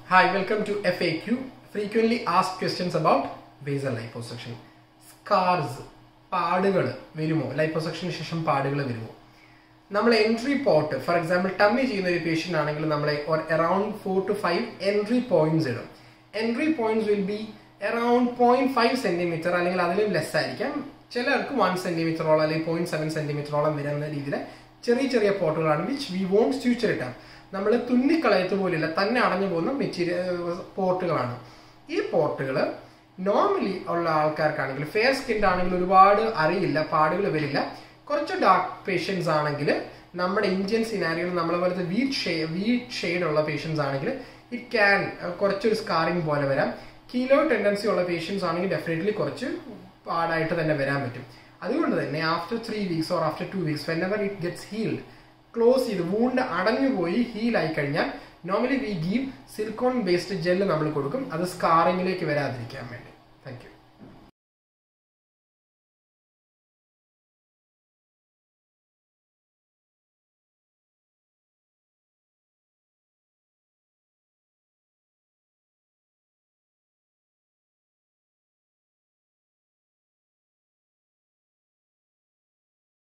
Hi, welcome to FAQ. Frequently asked questions about basal liposuction. Scars, പാടുകൾ വരുമോ ലൈപ്പോസക്ഷന് ശേഷം പാടുകൾ വരുമോ നമ്മൾ entry port for example tummy ചെയ്യുന്ന ഒരു പേഷ്യൻ്റ് ആണെങ്കിൽ നമ്മൾ around four to five entry points ഇടും entry points will be around point five centimetre അല്ലെങ്കിൽ അതിലും ലെസ് ആയിരിക്കാം ചിലർക്ക് വൺ സെന്റിമീറ്ററോളം അല്ലെങ്കിൽ പോയിന്റ് സെവൻ സെന്റിമീറ്ററോളം വരുന്ന രീതിയിൽ ചെറിയ ചെറിയ പോർട്ടുകളാണ് വിച്ച് വി വോണ്ട് ഫ്യൂച്ചർ ഇട്ടാം നമ്മൾ തുന്നിക്കളയത്ത് പോലില്ല തന്നെ അടഞ്ഞു പോകുന്ന മെറ്റീരിയൽ പോർട്ടുകളാണ് ഈ പോർട്ടുകൾ നോർമലി ഉള്ള ആൾക്കാർക്കാണെങ്കിൽ ഫെയർ സ്കിൻ ആണെങ്കിൽ ഒരുപാട് അറിയില്ല പാടുകൾ വരില്ല കുറച്ച് ഡാർക്ക് പേഷ്യൻസ് ആണെങ്കിൽ നമ്മുടെ ഇന്ത്യൻ സിനാരിയിൽ നമ്മളെ പോലത്തെ വീറ്റ് ഷെയ്ഡ് വീറ്റ് ഷെയ്ഡ് ഉള്ള പേഷ്യൻസ് ആണെങ്കിൽ ഇറ്റ് ക്യാൻ കുറച്ചൊരു സ്കാറിങ് പോലെ വരാം കീലോ ടെൻഡൻസി ഉള്ള പേഷ്യൻസ് ആണെങ്കിൽ ഡെഫിനറ്റ്ലി കുറച്ച് പാടായിട്ട് തന്നെ വരാൻ പറ്റും അതുകൊണ്ട് തന്നെ after three weeks or after two weeks whenever it gets healed close ചെയ്ത് വൂണ്ട് അടഞ്ഞു പോയി ഹീൽ ആയി കഴിഞ്ഞാൽ normally we give silicone based gel നമ്മൾ കൊടുക്കും അത് സ്കാറിങ്ങിലേക്ക് വരാതിരിക്കാൻ വേണ്ടി താങ്ക് യു